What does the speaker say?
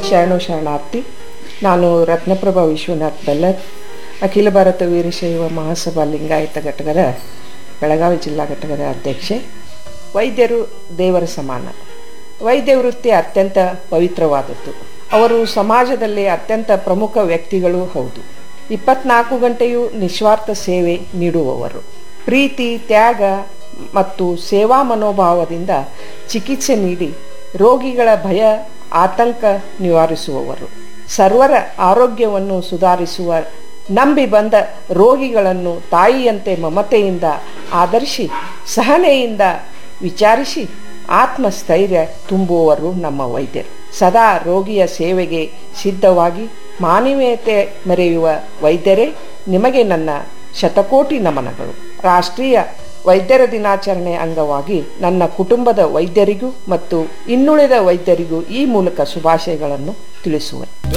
ಶರಣು ಶರಣಾರ್ಥಿ ನಾನು ರತ್ನಪ್ರಭಾ ವಿಶ್ವನಾಥ್ ಬೆಲ್ಲರ್ ಅಖಿಲ ಭಾರತ ವೀರಶೈವ ಮಹಾಸಭಾ ಲಿಂಗಾಯತ ಘಟಕದ ಬೆಳಗಾವಿ ಜಿಲ್ಲಾ ಘಟಕದ ಅಧ್ಯಕ್ಷೆ ವೈದ್ಯರು ದೇವರ ಸಮಾನ ವೈದ್ಯ ವೃತ್ತಿ ಅತ್ಯಂತ ಪವಿತ್ರವಾದದ್ದು ಅವರು ಸಮಾಜದಲ್ಲಿ ಅತ್ಯಂತ ಪ್ರಮುಖ ವ್ಯಕ್ತಿಗಳು ಹೌದು ಇಪ್ಪತ್ನಾಲ್ಕು ಗಂಟೆಯೂ ನಿಸ್ವಾರ್ಥ ಸೇವೆ ನೀಡುವವರು ಪ್ರೀತಿ ತ್ಯಾಗ ಮತ್ತು ಸೇವಾ ಮನೋಭಾವದಿಂದ ಚಿಕಿತ್ಸೆ ನೀಡಿ ರೋಗಿಗಳ ಭಯ ಆತಂಕ ನಿವಾರಿಸುವವರು ಸರ್ವರ ಆರೋಗ್ಯವನ್ನು ಸುಧಾರಿಸುವ ನಂಬಿ ಬಂದ ರೋಗಿಗಳನ್ನು ತಾಯಿಯಂತೆ ಮಮತೆಯಿಂದ ಆದರ್ಶಿ ಸಹನೆಯಿಂದ ವಿಚಾರಿಸಿ ಆತ್ಮಸ್ಥೈರ್ಯ ತುಂಬುವವರು ನಮ್ಮ ವೈದ್ಯರು ಸದಾ ರೋಗಿಯ ಸೇವೆಗೆ ಸಿದ್ಧವಾಗಿ ಮಾನವೀಯತೆ ಮೆರೆಯುವ ವೈದ್ಯರೇ ನಿಮಗೆ ನನ್ನ ಶತಕೋಟಿ ನಮನಗಳು ರಾಷ್ಟ್ರೀಯ ವೈದ್ಯರ ದಿನಾಚರಣೆ ಅಂಗವಾಗಿ ನನ್ನ ಕುಟುಂಬದ ವೈದ್ಯರಿಗೂ ಮತ್ತು ಇನ್ನುಳಿದ ವೈದ್ಯರಿಗೂ ಈ ಮೂಲಕ ಶುಭಾಶಯಗಳನ್ನು ತಿಳಿಸುವೆ